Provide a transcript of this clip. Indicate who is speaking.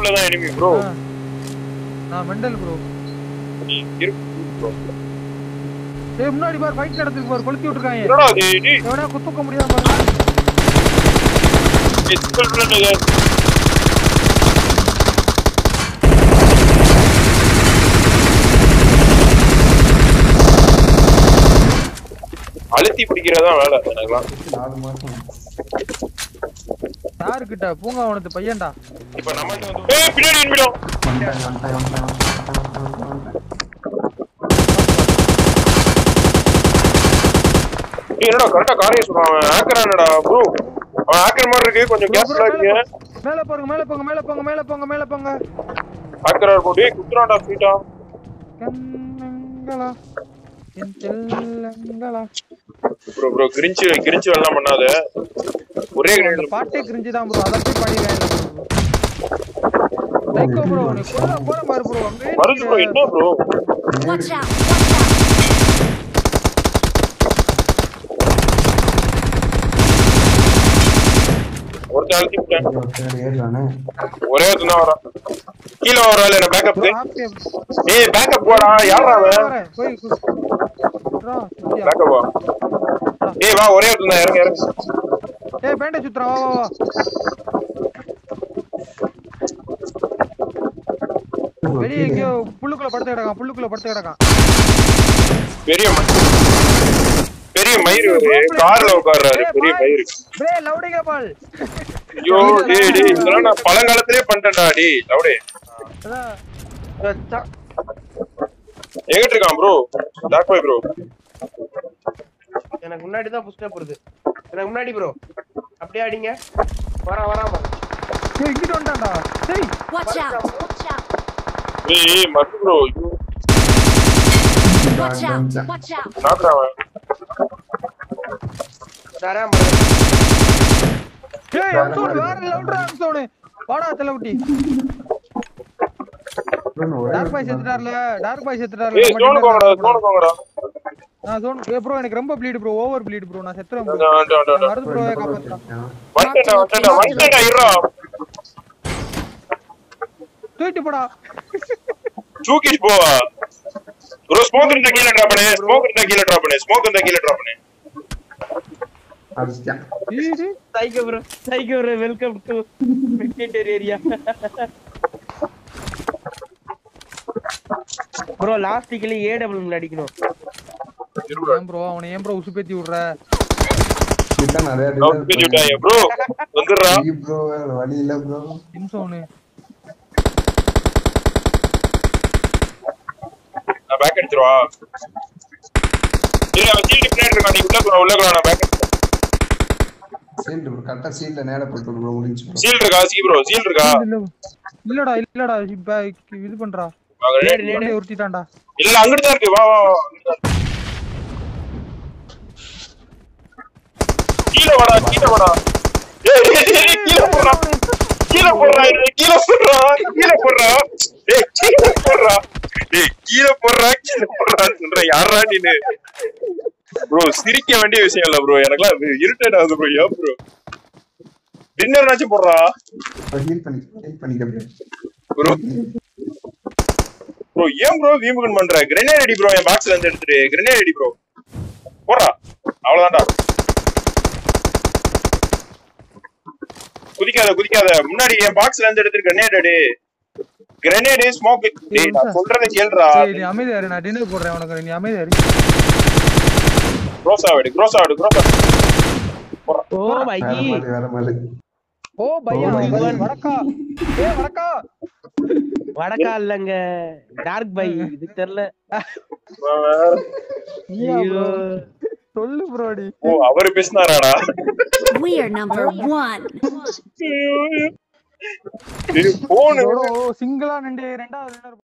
Speaker 1: பக்கத்துல தான் enemy bro
Speaker 2: ஆ. நான் மெண்டல் ப்ரோ
Speaker 1: இருக்கு bro.
Speaker 2: ஏய் முன்னாடி பார் ஃபைட் நடந்துருக்கு பார் கொளுத்தி விட்டுருக்காங்க
Speaker 1: என்னடா அது டேய்
Speaker 2: எவனா குத்துக்க முடியாம பாரு
Speaker 1: ஏய், சிக்கல் பிள்ளை இது. அழுத்தி பிடிக்கிறதா வேலை எனக்குலாம்
Speaker 3: நாலு மாசம்
Speaker 2: யாருக்கிட்ட பூங்கா அவனது பையன்டா
Speaker 1: இப்ப நம்மள்ட்ட வந்து ஏய் பின்னாடி நிமிடம்
Speaker 3: வந்துட்டாங்க வந்துட்டாங்க வந்துட்டாங்க வந்துட்டாங்க வந்துட்டாங்க
Speaker 1: நீ என்னடா கரெக்டா காரியம் சொல்றான் அவன் ஆக்கறானடா ப்ரோ அவன் ஆக்கற மாதிரி இருக்கு கொஞ்சம்
Speaker 2: Bro, bro,
Speaker 1: கேர்ஃபுல்லா
Speaker 2: மேல
Speaker 1: இருக்கீங்க
Speaker 2: போ- மேல போங்க மேல போங்க மேல போங்க மேல போங்க மேல போங்க
Speaker 1: ஆக்கறா இருக்கும் டேய் குத்துறான்டா ஸ்வீட்டா
Speaker 2: கண்ணங்களா என் செல்லங்களா
Speaker 1: ப்ரோ ப்ரோ கிரிஞ்சு கிரிஞ்சு எல்லாம் பண்ணாத ஒரே
Speaker 2: அந்த
Speaker 1: கிரேட்
Speaker 2: பாட்டே கிரிஞ்சு தான் ப்ரோ அதை போய் பாடிடுவேன் லைக்கோ ப்ரோ நீ போற போற பாரு ப்ரோ அங்கே
Speaker 1: வருது ப்ரோ என்ன bro
Speaker 4: Watch out! Watch out!
Speaker 1: ஒருத்தன் அழுத்தி விட்டேன்
Speaker 3: ஒருத்தர் ஏறுறானே
Speaker 1: ஒரே ஒருத்தன் தான் வரான் கீழே வரான் என்ன பேக்கப்
Speaker 2: ஹாப்பி
Speaker 1: ஏய் பேக்கப் போடா யாரா அவன்
Speaker 2: வரேன் போய் கு- bro, சுத்தியா.
Speaker 1: பேக்கப் வா ஏய் வா ஒரே ஒருத்தன் தான் இறங்க இறங்க
Speaker 2: ஏய் பேண்டேஜ் சுத்துறான் வா வா வா வெளியே எங்கேயோ புல்லுக்குள்ள படுத்து கிடக்கான் புல்லுக்குள்ள படுத்து கிடக்கான்
Speaker 1: பெரிய ம- பெரிய மயிறு கார்ல உட்கார்றாரு பெரிய மயிறு
Speaker 2: பிரே லவுடிங்க பால்
Speaker 1: ஐயோ டேய் டேய் இதெல்லாம் நான் பழங்காலத்திலே பண்ணிட்டேன்டா டேய் லவுடே
Speaker 2: அதான்
Speaker 1: எங்கிட்டு இருக்கான் ப்ரோ டாக் பாய் ப்ரோ
Speaker 5: எனக்கு முன்னாடி தான் புஷ்டப் வருது எனக்கு முன்னாடி ப்ரோ அப்படியே அடிங்க வரான் வரான் பாரு.
Speaker 2: ஏய் இங்கிட்டு வந்துட்டான்டா சரி
Speaker 4: Watch out! Watch out!
Speaker 1: ஏய் ஏய் மத்து ப்ரோ ஐயோ
Speaker 4: Watch out! Watch out!
Speaker 1: நாக்குறான் அவன்
Speaker 5: வரான் பாரு.
Speaker 2: ஏய் அம்சோன் வேற லவுட்ரா அம்சோன் வாடா தெலவுட்டி டார்க் பாய் செத்துட்டார்ல டார்க் பாய் செத்துட்டார்ல
Speaker 1: ஏய் சோனு போங்கடா சோனு போங்கடா
Speaker 2: நான் சோன் ஏ ப்ரோ எனக்கு ரொம்ப bleed bro over bleed bro நான் செத்துறேன் ப்ரோ
Speaker 1: அதான், அதான், அதான், அதான்.
Speaker 2: மருந்து ப்ரோ காப்பாத்துறான்
Speaker 1: வந்துட்டேன்டா வந்துட்டேன்டா வந்துட்டேன்டா இருடா
Speaker 2: தூக்கிட்டு போடா
Speaker 1: தூக்கிட்டு போவா ப்ரோ ஸ்மோக் இருந்தா கீழே டிராப் பண்ணு ஸ்மோக் இருந்தா கீழே டிராப் பண்ணு ஸ்மோக் இருந்தா கீழே டிராப் பண்ணு
Speaker 3: அடிச்சிட்டான்
Speaker 2: ஏய், ஏய்.
Speaker 5: Thank you bro. Thank you bro. Welcome to Spectator area. Bro last கிளி ஏ டபுள் அடிக்கணும்
Speaker 2: ஏன் ப்ரோ அவனை ஏன் ப்ரோ உசுப்பேத்தி விடுற
Speaker 3: இதுதான் நிறைய
Speaker 1: அவுட் பேஜ் விட்டாங்க ப்ரோ வந்துடுறா
Speaker 3: ப்ரோ வழி இல்ல ப்ரோ
Speaker 2: இம்சோனு
Speaker 1: நான் பேக் அடிச்சிருவா இல்ல அவன் சீட்டு பின்னாடி இருக்கான் நீ உள்ள போற உள்ள போற நான் பேக்
Speaker 3: சீல்டு ப்ரோ கரெக்டா சீல்ல நேரா போட்டு ப்ரோ முடிஞ்சு ப்ரோ
Speaker 1: சீல் இருக்கா சி ப்ரோ சீல் இருக்கா
Speaker 2: இல்ல இல்லடா இல்லடா இப்ப இது பண்றா
Speaker 1: வாங்க,
Speaker 5: நேடு நேடு
Speaker 2: நேரே உருட்டிட்டான்டா
Speaker 1: இல்ல அங்கிட்டு தான் இருக்கு வா வா வா அங்கிட்டு தான் இருக்கு. கீழே வாடா கீழே வாடா ஏய் ஏய், ஏய், கீழே போடுறா கீழே போடுறா இரு, கீழே போடுறா கீழே போடுறா ஏய் கீழே போடுறா ஏய் கீழே போடுறா கீழே போடுறான்னு சொல்ற யாரா நீனு ப்ரோ சிரிக்க வேண்டிய விஷயம் இல்ல ப்ரோ எனக்குலாம் இரிட்டேட் ஆகுது ப்ரோ ஏன் ப்ரோ டின்னர்னாச்சும் போடுறா
Speaker 3: ஹீல் பண்ணி ஹீல் பண்ணிக்க
Speaker 1: ப்ரோ
Speaker 3: ப்ரோ
Speaker 1: ப்ரோ ஏன் ப்ரோ வீமுகன் பண்ற கிரனேட் அடி ப்ரோ என் பாக்ஸ்ல இருந்து எடுத்துட்டு கிரனேட் அடி ப்ரோ போடா அவ்வளவுதான்டா குதிக்காத குதிக்காத முன்னாடி என் பாக்ஸ்ல இருந்து எடுத்துட்டு கிரனேட் அடி கிரனேட் ஸ்மோக் டேய் நான் சொல்றத கேளுடா
Speaker 2: சரி நீ அமைதியா இரு நான் டின்னர் போடுறேன் உனக்கு நீ அமைதியா இரு
Speaker 1: க்ரோஸ் ஆவிடு க்ரோஸ் ஆவிடு க்ரோஸ்
Speaker 5: ஓ
Speaker 3: வேற
Speaker 5: பையி
Speaker 3: மாதிரி வேற மாதிரி
Speaker 2: ஓ பையா
Speaker 3: ஓ,
Speaker 2: பை,
Speaker 3: இது.
Speaker 2: வடக்கா ஏ வடக்கா
Speaker 5: வடக்கா இல்லங்க டார்க் பை இது தெரியல ஐயோ
Speaker 2: சொல்லு ப்ரோடி
Speaker 1: ஓ அவரு பேசினாராடா
Speaker 4: We are number one.
Speaker 1: போனு
Speaker 2: சிங்கிளா நின்று ரெண்டாவது